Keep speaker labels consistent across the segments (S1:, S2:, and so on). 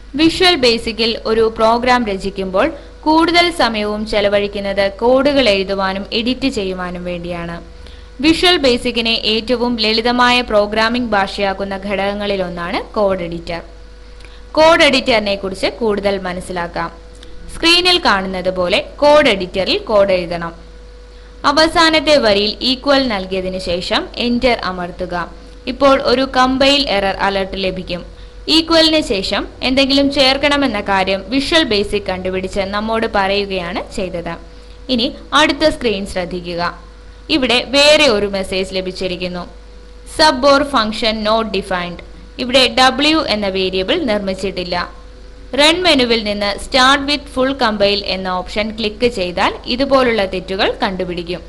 S1: visual ബേസിക്കിൽ ഒരു programme രചിക്കുമ്പോൾ കൂടുതൽ സമയവും ചെലവഴിക്കുന്നത് കോഡുകൾ എഴുതുവാനും എഡിറ്റ് ചെയ്യുവാനും വേണ്ടിയാണ് വിഷ്വൽ ബേസിക്കിനെ ഏറ്റവും ലളിതമായ പ്രോഗ്രാമിംഗ് ഭാഷയാക്കുന്ന ഘടകങ്ങളിലൊന്നാണ് കോഡ് എഡിറ്റർ കോഡ് എഡിറ്ററിനെ കുറിച്ച് കൂടുതൽ മനസ്സിലാക്കാം സ്ക്രീനിൽ കാണുന്നത് പോലെ കോഡ് എഡിറ്ററിൽ കോഡ് എഴുതണം അവസാനത്തെ വരിയിൽ ഈക്വൽ നൽകിയതിനു ശേഷം എന്റർ അമർത്തുക ഇപ്പോൾ ഒരു കമ്പൈൽ എറർ അലർട്ട് ലഭിക്കും ഈക്വലിന് ശേഷം എന്തെങ്കിലും ചേർക്കണമെന്ന കാര്യം വിഷ്വൽ ബേസിക് കണ്ടുപിടിച്ച് നമ്മോട് പറയുകയാണ് ചെയ്തത് ഇനി അടുത്ത സ്ക്രീൻ ശ്രദ്ധിക്കുക ഇവിടെ വേറെ ഒരു മെസ്സേജ് ലഭിച്ചിരിക്കുന്നു sub or function not defined ഇവിടെ ഡബ്ല്യു എന്ന വേരിയബിൾ നിർമ്മിച്ചിട്ടില്ല റൺ മെനുവിൽ നിന്ന് സ്റ്റാർട്ട് വിത്ത് ഫുൾ കമ്പൈൽ എന്ന ഓപ്ഷൻ ക്ലിക്ക് ചെയ്താൽ ഇതുപോലുള്ള തെറ്റുകൾ കണ്ടുപിടിക്കും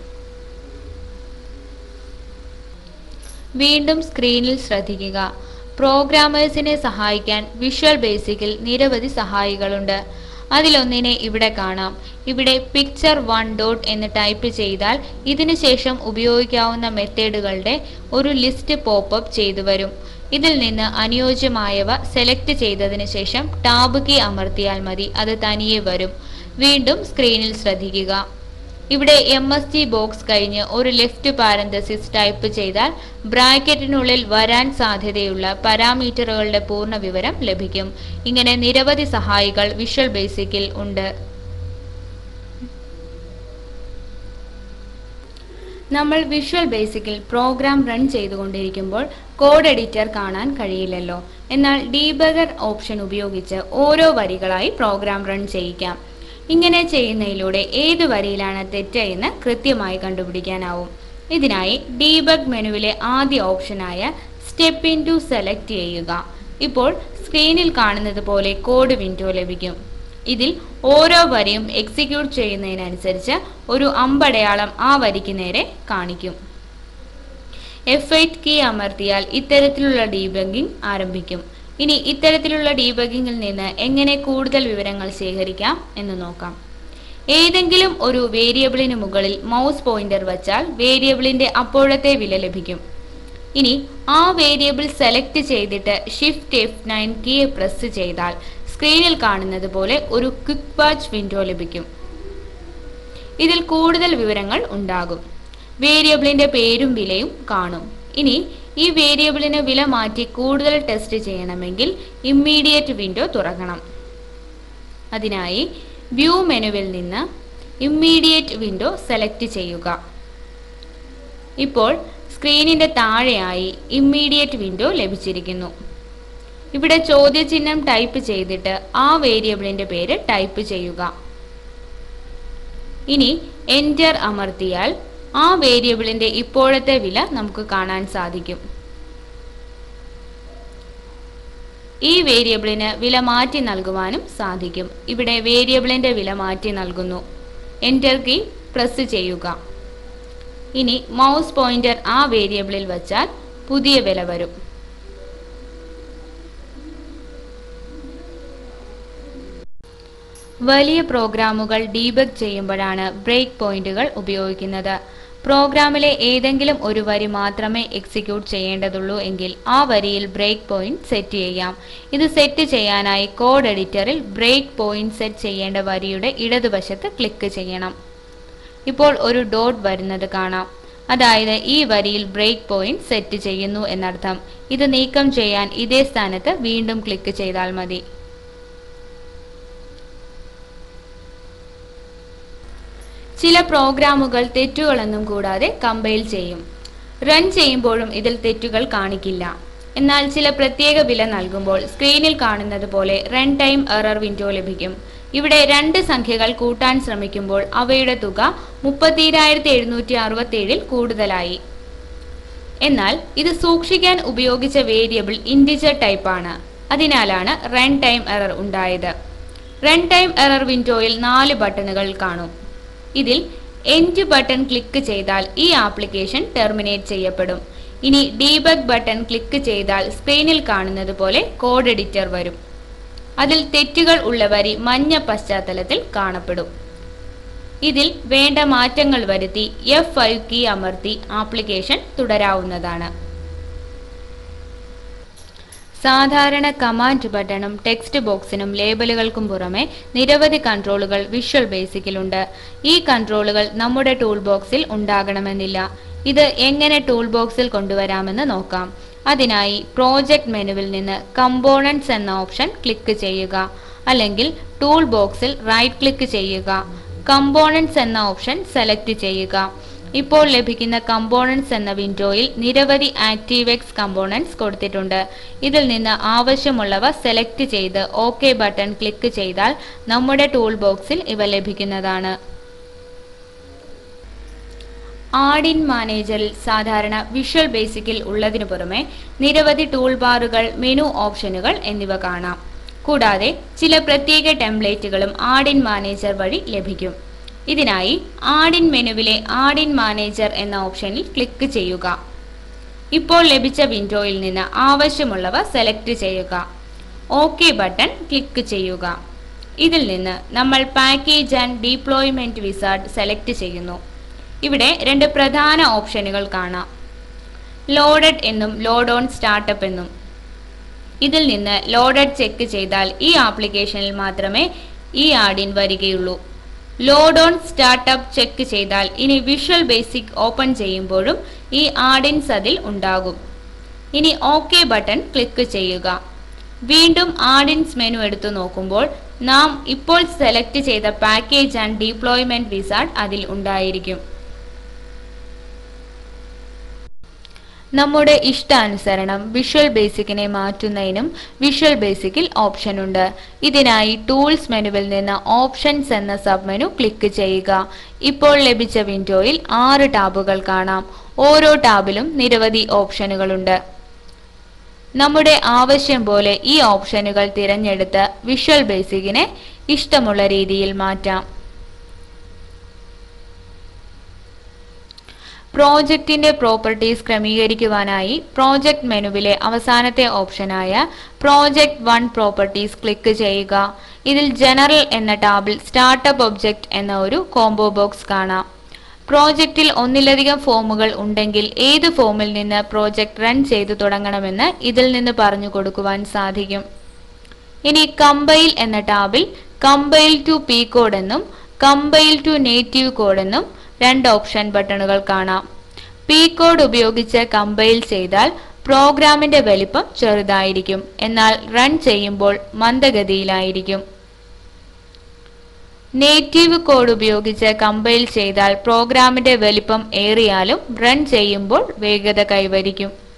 S1: വീണ്ടും സ്ക്രീനിൽ ശ്രദ്ധിക്കുക പ്രോഗ്രാമേഴ്സിനെ സഹായിക്കാൻ വിഷ്വൽ ബേസിക്കിൽ നിരവധി സഹായികളുണ്ട് അതിലൊന്നിനെ ഇവിടെ കാണാം ഇവിടെ പിക്ചർ വൺ ഡോട്ട് എന്ന് ടൈപ്പ് ചെയ്താൽ ഇതിനു ശേഷം ഉപയോഗിക്കാവുന്ന മെത്തേഡുകളുടെ ഒരു ലിസ്റ്റ് പോപ്പപ്പ് ചെയ്തു വരും ഇതിൽ നിന്ന് അനുയോജ്യമായവ സെലക്ട് ചെയ്തതിനു ശേഷം ടാബ് കീ അമർത്തിയാൽ മതി അത് തനിയെ വരും വീണ്ടും സ്ക്രീനിൽ ശ്രദ്ധിക്കുക ഇവിടെ എം എസ് ടി ബോക്സ് കഴിഞ്ഞ് ഒരു ലെഫ്റ്റ് പാരന്തസിസ് ടൈപ്പ് ചെയ്താൽ ബ്രാക്കറ്റിനുള്ളിൽ വരാൻ സാധ്യതയുള്ള പാരാമീറ്ററുകളുടെ പൂർണ്ണ വിവരം ലഭിക്കും ഇങ്ങനെ നിരവധി സഹായികൾ വിഷ്വൽ ബേസിക്കിൽ ഉണ്ട് നമ്മൾ വിഷ്വൽ ബേസിക്കിൽ പ്രോഗ്രാം റൺ ചെയ്തുകൊണ്ടിരിക്കുമ്പോൾ കോഡ് എഡിറ്റർ കാണാൻ കഴിയില്ലല്ലോ എന്നാൽ ഡീബഗർ ഓപ്ഷൻ ഉപയോഗിച്ച് ഓരോ വരികളായി പ്രോഗ്രാം റൺ ചെയ്യിക്കാം ഇങ്ങനെ ചെയ്യുന്നതിലൂടെ ഏത് വരിയിലാണ് തെറ്റ് എന്ന് കൃത്യമായി കണ്ടുപിടിക്കാനാവും ഇതിനായി ഡീബഗ് മെനുവിലെ ആദ്യ ഓപ്ഷനായ സ്റ്റെപ്പ് ഇൻ ടു സെലക്ട് ചെയ്യുക ഇപ്പോൾ സ്ക്രീനിൽ കാണുന്നത് പോലെ കോഡ് വിൻഡോ ലഭിക്കും ഇതിൽ ഓരോ വരിയും എക്സിക്യൂട്ട് ചെയ്യുന്നതിനനുസരിച്ച് ഒരു അമ്പടയാളം ആ വരിക്ക് നേരെ കാണിക്കും എഫ് എയ്റ്റ് കീ അമർത്തിയാൽ ഇത്തരത്തിലുള്ള ഡീബഗിംഗ് ആരംഭിക്കും ഇനി ഇത്തരത്തിലുള്ള ഡീബഗിങ്ങിൽ നിന്ന് എങ്ങനെ കൂടുതൽ വിവരങ്ങൾ ശേഖരിക്കാം എന്ന് നോക്കാം ഏതെങ്കിലും ഒരു വേരിയബിളിന് മുകളിൽ മൗസ് പോയിന്റർ വച്ചാൽ വേരിയബിളിന്റെ അപ്പോഴത്തെ വില ലഭിക്കും ഇനി ആ വേരിയബിൾ സെലക്ട് ചെയ്തിട്ട് shift F nine key press ചെയ്താൽ സ്ക്രീനിൽ കാണുന്നത് പോലെ ഒരു ക്വിക്ക് വാച്ച് വിൻഡോ ലഭിക്കും ഇതിൽ കൂടുതൽ വിവരങ്ങൾ ഉണ്ടാകും വേരിയബിളിന്റെ പേരും വിലയും കാണും ഇനി ഈ വേരിയബിളിന് വില മാറ്റി കൂടുതൽ ടെസ്റ്റ് ചെയ്യണമെങ്കിൽ ഇമ്മീഡിയറ്റ് വിൻഡോ തുറക്കണം അതിനായി വ്യൂ മെനുവിൽ നിന്ന് ഇമ്മീഡിയറ്റ് വിൻഡോ സെലക്ട് ചെയ്യുക ഇപ്പോൾ സ്ക്രീനിന്റെ താഴെയായി ഇമ്മീഡിയറ്റ് വിൻഡോ ലഭിച്ചിരിക്കുന്നു ഇവിടെ ചോദ്യചിഹ്നം ടൈപ്പ് ചെയ്തിട്ട് ആ വേരിയബിളിന്റെ പേര് ടൈപ്പ് ചെയ്യുക ഇനി എൻറ്റർ അമർത്തിയാൽ ആ വേരിയബിളിന്റെ ഇപ്പോഴത്തെ വില നമുക്ക് കാണാൻ സാധിക്കും ഈ വേരിയബിളിന് വില മാറ്റി നൽകുവാനും സാധിക്കും ഇവിടെ വേരിയബിളിന്റെ വില മാറ്റി നൽകുന്നു എൻറ്റർ കീ പ്രസ് ചെയ്യുക ഇനി മൗസ് പോയിന്റർ ആ വേരിയബിളിൽ വച്ചാൽ പുതിയ വില വരും വലിയ പ്രോഗ്രാമുകൾ ഡീബഗ് ചെയ്യുമ്പോഴാണ് ബ്രേക്ക് പോയിന്റുകൾ ഉപയോഗിക്കുന്നത് പ്രോഗ്രാമിലെ ഏതെങ്കിലും ഒരു വരി മാത്രമേ എക്സിക്യൂട്ട് ചെയ്യേണ്ടതുള്ളൂ എങ്കിൽ ആ വരിയിൽ ബ്രേക്ക് പോയിന്റ് സെറ്റ് ചെയ്യാം ഇത് സെറ്റ് ചെയ്യാനായി കോഡ് എഡിറ്ററിൽ ബ്രേക്ക് പോയിന്റ് സെറ്റ് ചെയ്യേണ്ട വരിയുടെ ഇടതുവശത്ത് ക്ലിക്ക് ചെയ്യണം ഇപ്പോൾ ഒരു ഡോട്ട് വരുന്നത് കാണാം അതായത് ഈ വരിയിൽ ബ്രേക്ക് പോയിന്റ് സെറ്റ് ചെയ്യുന്നു എന്നർത്ഥം ഇത് നീക്കം ചെയ്യാൻ ഇതേ സ്ഥാനത്ത് വീണ്ടും ക്ലിക്ക് ചെയ്താൽ മതി ചില പ്രോഗ്രാമുകൾ തെറ്റുകളൊന്നും കൂടാതെ കമ്പൈൽ ചെയ്യും റൺ ചെയ്യുമ്പോഴും ഇതിൽ തെറ്റുകൾ കാണിക്കില്ല എന്നാൽ ചില പ്രത്യേക വില നൽകുമ്പോൾ സ്ക്രീനിൽ കാണുന്നത് പോലെ റൺ ടൈം എറർ വിൻഡോ ലഭിക്കും ഇവിടെ രണ്ട് സംഖ്യകൾ കൂട്ടാൻ ശ്രമിക്കുമ്പോൾ അവയുടെ തുക മുപ്പത്തിരായിരത്തി എഴുന്നൂറ്റി അറുപത്തി ഏഴിൽ കൂടുതലായി എന്നാൽ ഇത് സൂക്ഷിക്കാൻ ഉപയോഗിച്ച വേരിയബിൾ ഇൻഡിജർ ടൈപ്പാണ് അതിനാലാണ് റൺ ടൈം എറർ ഉണ്ടായത് റൺ ടൈം എറർ വിൻഡോയിൽ നാല് ബട്ടണുകൾ കാണും ഇതിൽ എൻഡ് ബട്ടൺ ക്ലിക്ക് ചെയ്താൽ ഈ ആപ്ലിക്കേഷൻ ടെർമിനേറ്റ് ചെയ്യപ്പെടും ഇനി ഡീബഗ് ബട്ടൺ ക്ലിക്ക് ചെയ്താൽ സ്ക്രീനിൽ കാണുന്നത് പോലെ കോഡ് എഡിറ്റർ വരും അതിൽ തെറ്റുകൾ ഉള്ള വരി മഞ്ഞ പശ്ചാത്തലത്തിൽ കാണപ്പെടും ഇതിൽ വേണ്ട മാറ്റങ്ങൾ വരുത്തി എഫ് ഫൈവ് കീ അമർത്തി ആപ്ലിക്കേഷൻ തുടരാവുന്നതാണ് സാധാരണ കമാൻഡ് ബട്ടണും ടെക്സ്റ്റ് ബോക്സിനും ലേബലുകൾക്കും പുറമെ നിരവധി കൺട്രോളുകൾ വിഷ്വൽ ബേസിക്കിലുണ്ട് ഈ കൺട്രോളുകൾ നമ്മുടെ ടൂൾ ബോക്സിൽ ഉണ്ടാകണമെന്നില്ല ഇത് എങ്ങനെ ടൂൾ ബോക്സിൽ കൊണ്ടുവരാമെന്ന് നോക്കാം അതിനായി പ്രോജക്റ്റ് മെനുവിൽ നിന്ന് കമ്പോണൻസ് എന്ന ഓപ്ഷൻ ക്ലിക്ക് ചെയ്യുക അല്ലെങ്കിൽ ടൂൾ ബോക്സിൽ റൈറ്റ് ക്ലിക്ക് ചെയ്യുക കമ്പോണൻസ് എന്ന ഓപ്ഷൻ സെലക്ട് ചെയ്യുക ഇപ്പോൾ ലഭിക്കുന്ന കമ്പോണൻസ് എന്ന വിൻഡോയിൽ നിരവധി ആക്റ്റീവെക്സ് കമ്പോണൻസ് കൊടുത്തിട്ടുണ്ട് ഇതിൽ നിന്ന് ആവശ്യമുള്ളവ സെലക്ട് ചെയ്ത് ഓക്കെ ബട്ടൺ ക്ലിക്ക് ചെയ്താൽ നമ്മുടെ ടൂൾ ബോക്സിൽ ഇവ ലഭിക്കുന്നതാണ് ആഡിൻ മാനേജറിൽ സാധാരണ വിഷ്വൽ ബേസിക്കിൽ ഉള്ളതിനു പുറമെ നിരവധി ടൂൾ ബാറുകൾ മെനു ഓപ്ഷനുകൾ എന്നിവ കാണാം കൂടാതെ ചില പ്രത്യേക ടെംപ്ലേറ്റുകളും ആഡിൻ മാനേജർ വഴി ലഭിക്കും ഇതിനായി ആഡിൻ മെനുവിലെ ആഡിൻ മാനേജർ എന്ന ഓപ്ഷനിൽ ക്ലിക്ക് ചെയ്യുക ഇപ്പോൾ ലഭിച്ച വിൻഡോയിൽ നിന്ന് ആവശ്യമുള്ളവ സെലക്ട് ചെയ്യുക ഓക്കെ ബട്ടൺ ക്ലിക്ക് ചെയ്യുക ഇതിൽ നിന്ന് നമ്മൾ package and deployment wizard select ചെയ്യുന്നു ഇവിടെ രണ്ട് പ്രധാന ഓപ്ഷനുകൾ കാണാം ലോഡഡ് എന്നും ലോഡ് ഓൺ സ്റ്റാർട്ടപ്പ് എന്നും ഇതിൽ നിന്ന് ലോഡഡ് ചെക്ക് ചെയ്താൽ ഈ ആപ്ലിക്കേഷനിൽ മാത്രമേ ഈ ആഡിൻ വരികയുള്ളൂ ലോഡ് ഓൺ സ്റ്റാർട്ടപ്പ് ചെക്ക് ചെയ്താൽ ഇനി വിഷ്വൽ ബേസിക് ഓപ്പൺ ചെയ്യുമ്പോഴും ഈ ആഡിൻസ് അതിൽ ഉണ്ടാകും ഇനി ഓക്കെ ബട്ടൺ ക്ലിക്ക് ചെയ്യുക വീണ്ടും ആഡിൻസ് മെനു എടുത്തു നോക്കുമ്പോൾ നാം ഇപ്പോൾ സെലക്ട് ചെയ്ത പാക്കേജ് ആൻഡ് ഡീപ്ലോയ്മെന്റ് വിസാർഡ് അതിൽ ഉണ്ടായിരിക്കും നമ്മുടെ ഇഷ്ടാനുസരണം വിഷ്വൽ ബേസിക്കിനെ മാറ്റുന്നതിനും വിഷ്വൽ ബേസിക്കിൽ ഓപ്ഷൻ ഉണ്ട് ഇതിനായി ടൂൾസ് മെനുവിൽ നിന്ന് ഓപ്ഷൻസ് എന്ന സബ് മെനു ക്ലിക്ക് ചെയ്യുക ഇപ്പോൾ ലഭിച്ച വിൻഡോയിൽ ആറ് ടാബുകൾ കാണാം ഓരോ ടാബിലും നിരവധി ഓപ്ഷനുകളുണ്ട് നമ്മുടെ ആവശ്യം പോലെ ഈ ഓപ്ഷനുകൾ തിരഞ്ഞെടുത്ത് വിഷ്വൽ ബേസിക്കിനെ ഇഷ്ടമുള്ള രീതിയിൽ മാറ്റാം പ്രോജക്റ്റിന്റെ പ്രോപ്പർട്ടീസ് ക്രമീകരിക്കുവാനായി പ്രോജക്റ്റ് മെനുവിലെ അവസാനത്തെ ഓപ്ഷനായ പ്രോജക്റ്റ് വൺ പ്രോപ്പർട്ടീസ് ക്ലിക്ക് ചെയ്യുക ഇതിൽ ജനറൽ എന്ന ടാബിൽ സ്റ്റാർട്ടപ്പ് ഒബ്ജക്റ്റ് എന്ന ഒരു കോംബോ ബോക്സ് കാണാം പ്രോജക്റ്റിൽ ഒന്നിലധികം ഫോമുകൾ ഉണ്ടെങ്കിൽ ഏത് ഫോമിൽ നിന്ന് പ്രോജക്റ്റ് റൺ ചെയ്തു തുടങ്ങണമെന്ന് ഇതിൽ നിന്ന് പറഞ്ഞു കൊടുക്കുവാൻ സാധിക്കും ഇനി കമ്പൈൽ എന്ന ടാബിൽ കമ്പൈൽ ടു പി കോഡ് എന്നും കമ്പൈൽ ടു നേറ്റീവ് കോഡ് എന്നും രണ്ട് ഓപ്ഷൻ ബട്ടണുകൾ കാണാം പി കോഡ് ഉപയോഗിച്ച് കമ്പൈൽ ചെയ്താൽ പ്രോഗ്രാമിന്റെ വലിപ്പം ചെറുതായിരിക്കും എന്നാൽ റൺ ചെയ്യുമ്പോൾ മന്ദഗതിയിലായിരിക്കും നേറ്റീവ് കോഡ് ഉപയോഗിച്ച് കമ്പൈൽ ചെയ്താൽ പ്രോഗ്രാമിന്റെ വലിപ്പം ഏറിയാലും റൺ ചെയ്യുമ്പോൾ വേഗത കൈവരിക്കും